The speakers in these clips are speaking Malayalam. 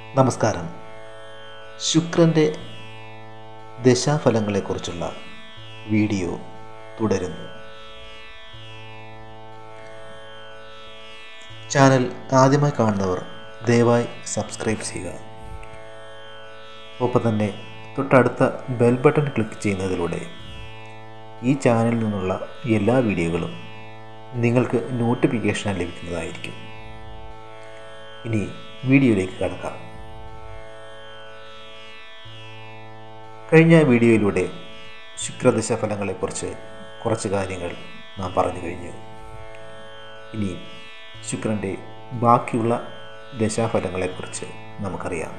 നമസ്കാരം ശുക്രൻ്റെ ദശാഫലങ്ങളെക്കുറിച്ചുള്ള വീഡിയോ തുടരുന്നു ചാനൽ ആദ്യമായി കാണുന്നവർ ദയവായി സബ്സ്ക്രൈബ് ചെയ്യുക ഒപ്പം തന്നെ തൊട്ടടുത്ത ബെൽ ബട്ടൺ ക്ലിക്ക് ചെയ്യുന്നതിലൂടെ ഈ ചാനലിൽ നിന്നുള്ള എല്ലാ വീഡിയോകളും നിങ്ങൾക്ക് നോട്ടിഫിക്കേഷൻ ലഭിക്കുന്നതായിരിക്കും ഇനി വീഡിയോയിലേക്ക് കടക്കാം കഴിഞ്ഞ വീഡിയോയിലൂടെ ശുക്രദശ ഫലങ്ങളെക്കുറിച്ച് കുറച്ച് കാര്യങ്ങൾ നാം പറഞ്ഞു കഴിഞ്ഞു ഇനി ശുക്രൻ്റെ ബാക്കിയുള്ള ദശാഫലങ്ങളെക്കുറിച്ച് നമുക്കറിയാം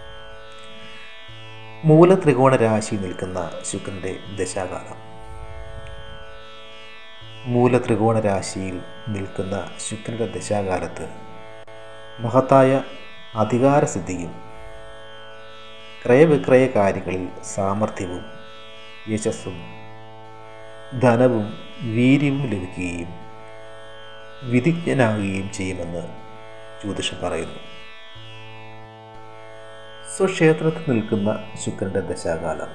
മൂലത്രികോണ രാശി നിൽക്കുന്ന ശുക്രൻ്റെ ദശാകാലം മൂലത്രികോണ രാശിയിൽ നിൽക്കുന്ന ശുക്രൻ്റെ ദശാകാലത്ത് മഹത്തായ അധികാരസിദ്ധിയും ക്രയവിക്രയ കാര്യങ്ങളിൽ സാമർഥ്യവും യശസ്സും ധനവും വീര്യവും ലഭിക്കുകയും വിധിജ്ഞനാകുകയും ചെയ്യുമെന്ന് ജ്യോതിഷം പറയുന്നു സ്വക്ഷേത്രത്തിൽ നിൽക്കുന്ന ശുക്രന്റെ ദശാകാലം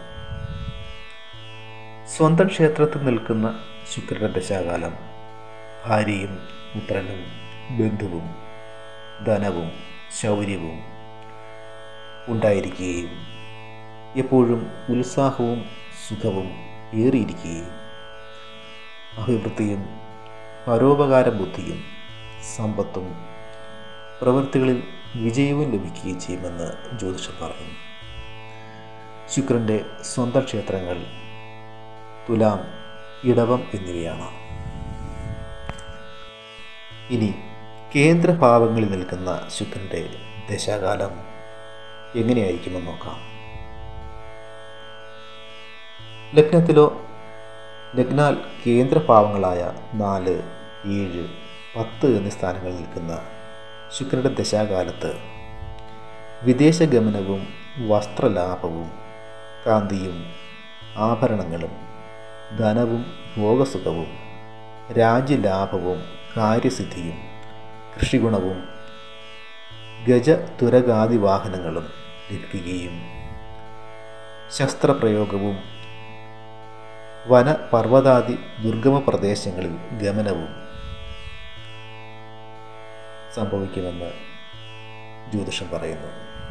സ്വന്തം ക്ഷേത്രത്തിൽ നിൽക്കുന്ന ശുക്രന്റെ ദശാകാലം ഭാര്യയും പുത്രനും ബന്ധുവും ധനവും ശൗര്യവും ഉണ്ടായിരിക്കുകയും എപ്പോഴും ഉത്സാഹവും സുഖവും ഏറിയിരിക്കുകയും അഭിവൃദ്ധിയും പരോപകാര ബുദ്ധിയും സമ്പത്തും പ്രവൃത്തികളിൽ വിജയവും ലഭിക്കുകയും ചെയ്യുമെന്ന് ജ്യോതിഷം പറയുന്നു ശുക്രൻ്റെ സ്വന്തം ക്ഷേത്രങ്ങൾ തുലാം ഇടവം എന്നിവയാണ് ഇനി കേന്ദ്രഭാവങ്ങളിൽ നിൽക്കുന്ന ശുക്രൻ്റെ ദശാകാലം എങ്ങനെയായിരിക്കുമെന്ന് നോക്കാം ലഗ്നത്തിലോ ലഗ്നാൽ കേന്ദ്രഭാവങ്ങളായ നാല് ഏഴ് പത്ത് എന്നീ സ്ഥാനങ്ങളിൽ നിൽക്കുന്ന ശുക്രന്റെ ദശാകാലത്ത് വിദേശ ഗമനവും വസ്ത്രലാഭവും കാന്തിയും ആഭരണങ്ങളും ധനവും ഭോഗസുഖവും രാജ്യലാഭവും കാര്യസിദ്ധിയും കൃഷിഗുണവും ഗജ തുരകാദി വാഹനങ്ങളും ലഭിക്കുകയും ശസ്ത്രപ്രയോഗവും വന പർവ്വതാദി ദുർഗമ പ്രദേശങ്ങളിൽ ഗമനവും സംഭവിക്കുമെന്ന് ജ്യോതിഷം പറയുന്നു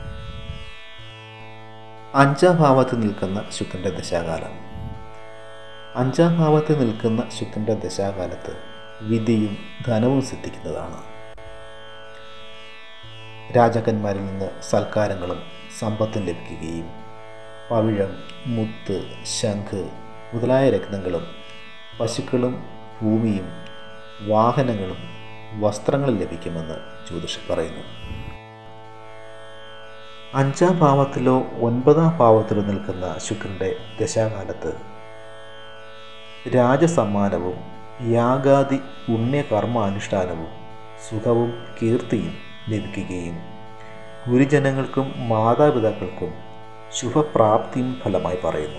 അഞ്ചാം ഭാവത്ത് നിൽക്കുന്ന ശുക്രന്റെ ദശാകാലം അഞ്ചാം ഭാവത്ത് നിൽക്കുന്ന ശുക്രന്റെ ദശാകാലത്ത് വിദ്യയും ധനവും സിദ്ധിക്കുന്നതാണ് രാജാക്കന്മാരിൽ നിന്ന് സൽക്കാരങ്ങളും സമ്പത്തും ലഭിക്കുകയും പവിഴം മുത്ത് ശംഖ് മുതലായ രത്നങ്ങളും പശുക്കളും ഭൂമിയും വാഹനങ്ങളും വസ്ത്രങ്ങളും ലഭിക്കുമെന്ന് ജ്യോതിഷം പറയുന്നു അഞ്ചാം ഭാവത്തിലോ ഒൻപതാം ഭാവത്തിലോ നിൽക്കുന്ന ശുക്രന്റെ ദശാകാലത്ത് രാജസമ്മാനവും യാഗാദി പുണ്യകർമാനുഷ്ഠാനവും സുഖവും കീർത്തിയും ലഭിക്കുകയും ഗുരുജനങ്ങൾക്കും മാതാപിതാക്കൾക്കും ശുഭപ്രാപ്തിയും ഫലമായി പറയുന്നു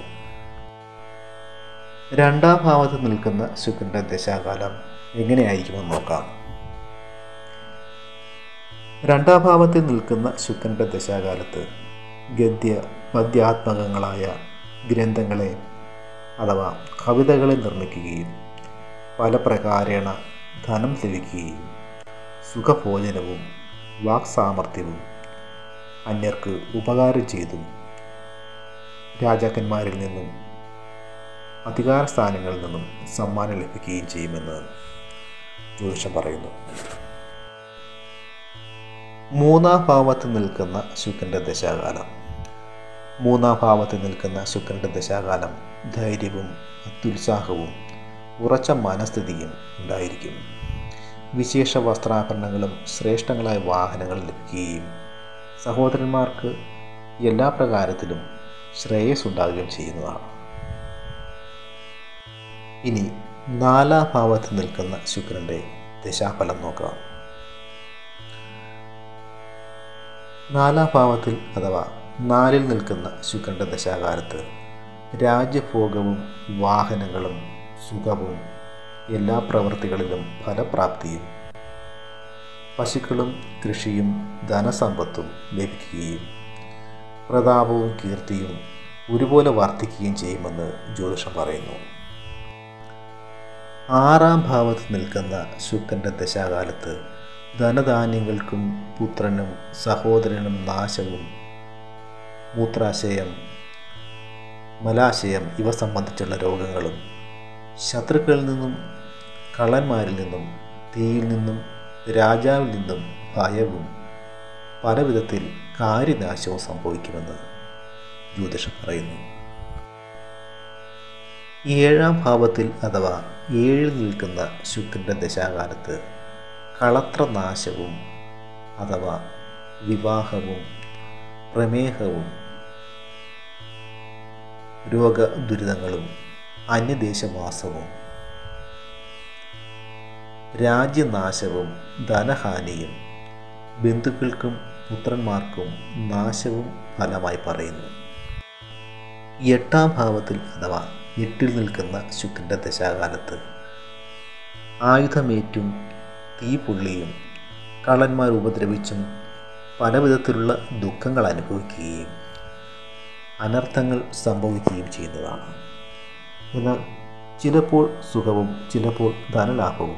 രണ്ടാം ഭാവത്ത് നിൽക്കുന്ന ശുക്രന്റെ ദശാകാലം എങ്ങനെയായിരിക്കുമെന്ന് നോക്കാം രണ്ടാം ഭാവത്തിൽ നിൽക്കുന്ന ശുക്രന്റെ ദശാകാലത്ത് ഗദ്യ പദ്യാത്മകങ്ങളായ ഗ്രന്ഥങ്ങളെ അഥവാ കവിതകളെ നിർമ്മിക്കുകയും പല പ്രകാരേണ ധനം ലഭിക്കുകയും സുഖഭോജനവും വാക്സാമർഥ്യവും അന്യർക്ക് ഉപകാരം ചെയ്തും രാജാക്കന്മാരിൽ നിന്നും അധികാര സ്ഥാനങ്ങളിൽ നിന്നും സമ്മാനം ലഭിക്കുകയും ചെയ്യുമെന്ന് ജ്യോതിഷം പറയുന്നു മൂന്നാം ഭാവത്ത് നിൽക്കുന്ന ശുക്രന്റെ ദശാകാലം മൂന്നാം ഭാവത്ത് നിൽക്കുന്ന ശുക്രന്റെ ദശാകാലം ധൈര്യവും അത്യുത്സാഹവും ഉറച്ച മനസ്ഥിതിയും ഉണ്ടായിരിക്കും വിശേഷ വസ്ത്രാഭരണങ്ങളും ശ്രേഷ്ഠങ്ങളായ വാഹനങ്ങളും ലഭിക്കുകയും സഹോദരന്മാർക്ക് എല്ലാ പ്രകാരത്തിലും ശ്രേയസ് ഉണ്ടാകുകയും ചെയ്യുന്നതാണ് ഇനി നാലാം ഭാവത്ത് നിൽക്കുന്ന ശുക്രന്റെ ദശാഫലം നോക്കാം നാലാം ഭാവത്തിൽ അഥവാ നാലിൽ നിൽക്കുന്ന ശുക്രന്റെ ദശാകാലത്ത് രാജ്യഭോഗവും വാഹനങ്ങളും സുഖവും എല്ലാ പ്രവൃത്തികളിലും ഫലപ്രാപ്തിയും പശുക്കളും കൃഷിയും ധനസമ്പത്തും ലഭിക്കുകയും പ്രതാപവും കീർത്തിയും ഒരുപോലെ വർദ്ധിക്കുകയും ചെയ്യുമെന്ന് ജ്യോതിഷം പറയുന്നു ആറാം ഭാവത്ത് നിൽക്കുന്ന ശുക്രൻ്റെ ദശാകാലത്ത് ധനധാന്യങ്ങൾക്കും പുത്രനും സഹോദരനും നാശവും മൂത്രാശയം മലാശയം ഇവ സംബന്ധിച്ചുള്ള രോഗങ്ങളും ശത്രുക്കളിൽ നിന്നും കള്ളന്മാരിൽ നിന്നും തീയിൽ നിന്നും രാജാവിൽ നിന്നും ഭയവും പല വിധത്തിൽ കാര്യനാശവും സംഭവിക്കുമെന്ന് ജ്യോതിഷം പറയുന്നു ഏഴാം ഭാവത്തിൽ അഥവാ ഏഴിൽ നിൽക്കുന്ന ശുക്രൻ്റെ ദശാകാലത്ത് കളത്രനാശവും അഥവാ വിവാഹവും പ്രമേഹവും രോഗദുരിതങ്ങളും അന്യദേശവാസവും രാജ്യനാശവും ധനഹാനിയും ബന്ധുക്കൾക്കും പുത്രന്മാർക്കും നാശവും ഫലമായി പറയുന്നു എട്ടാം ഭാവത്തിൽ അഥവാ എട്ടിൽ നിൽക്കുന്ന ശുക്രൻ്റെ ദശാകാലത്ത് ആയുധമേറ്റും തീപൊള്ളിയും കള്ളന്മാർ ഉപദ്രവിച്ചും പല വിധത്തിലുള്ള ദുഃഖങ്ങൾ അനുഭവിക്കുകയും അനർത്ഥങ്ങൾ സംഭവിക്കുകയും ചെയ്യുന്നതാണ് എന്നാൽ ചിലപ്പോൾ സുഖവും ചിലപ്പോൾ ധനലാഭവും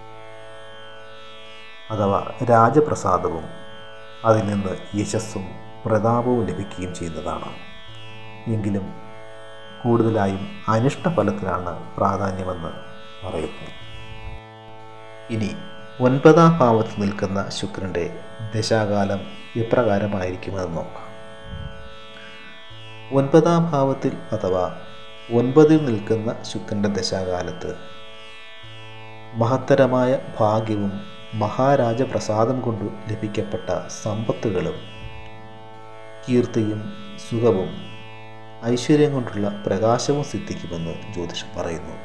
അഥവാ രാജപ്രസാദവും അതിൽ നിന്ന് യശസ്സും പ്രതാപവും ലഭിക്കുകയും ചെയ്യുന്നതാണ് എങ്കിലും കൂടുതലായും അനിഷ്ടഫലത്തിനാണ് പ്രാധാന്യമെന്ന് പറയുന്നു ഇനി ഒൻപതാം ഭാവത്ത് നിൽക്കുന്ന ശുക്രൻ്റെ ദശാകാലം എപ്രകാരമായിരിക്കുമെന്ന് നോക്കാം ഒൻപതാം ഭാവത്തിൽ അഥവാ ഒൻപതിൽ നിൽക്കുന്ന ശുക്രൻ്റെ ദശാകാലത്ത് മഹത്തരമായ ഭാഗ്യവും മഹാരാജപ്രസാദം കൊണ്ട് ലഭിക്കപ്പെട്ട സമ്പത്തുകളും കീർത്തിയും സുഖവും ഐശ്വര്യം കൊണ്ടുള്ള പ്രകാശവും സിദ്ധിക്കുമെന്ന് ജ്യോതിഷം പറയുന്നു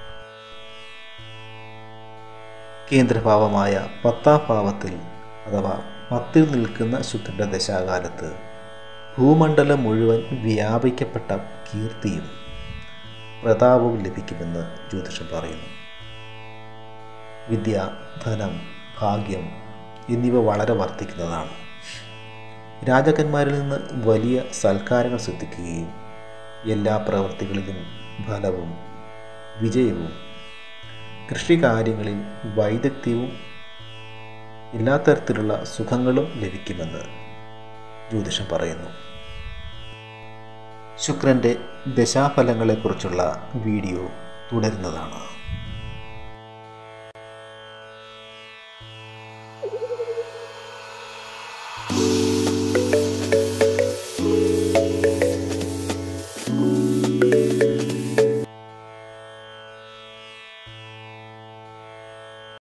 കേന്ദ്രഭാവമായ പത്താം ഭാവത്തിൽ അഥവാ പത്തിൽ നിൽക്കുന്ന ശുക്രൻ്റെ ദശാകാലത്ത് ഭൂമണ്ഡലം മുഴുവൻ വ്യാപിക്കപ്പെട്ട കീർത്തിയും പ്രതാപവും ലഭിക്കുമെന്ന് ജ്യോതിഷം പറയുന്നു വിദ്യ ധനം ഭാഗ്യം എന്നിവ വളരെ വർദ്ധിക്കുന്നതാണ് രാജാക്കന്മാരിൽ നിന്ന് വലിയ സൽക്കാരങ്ങൾ സിദ്ധിക്കുകയും എല്ലാ പ്രവൃത്തികളിലും ഫലവും വിജയവും കൃഷികാര്യങ്ങളിൽ വൈദഗ്ധ്യവും എല്ലാ തരത്തിലുള്ള സുഖങ്ങളും ലഭിക്കുമെന്ന് ജ്യോതിഷം പറയുന്നു ശുക്രൻ്റെ ദശാഫലങ്ങളെക്കുറിച്ചുള്ള വീഡിയോ തുടരുന്നതാണ് you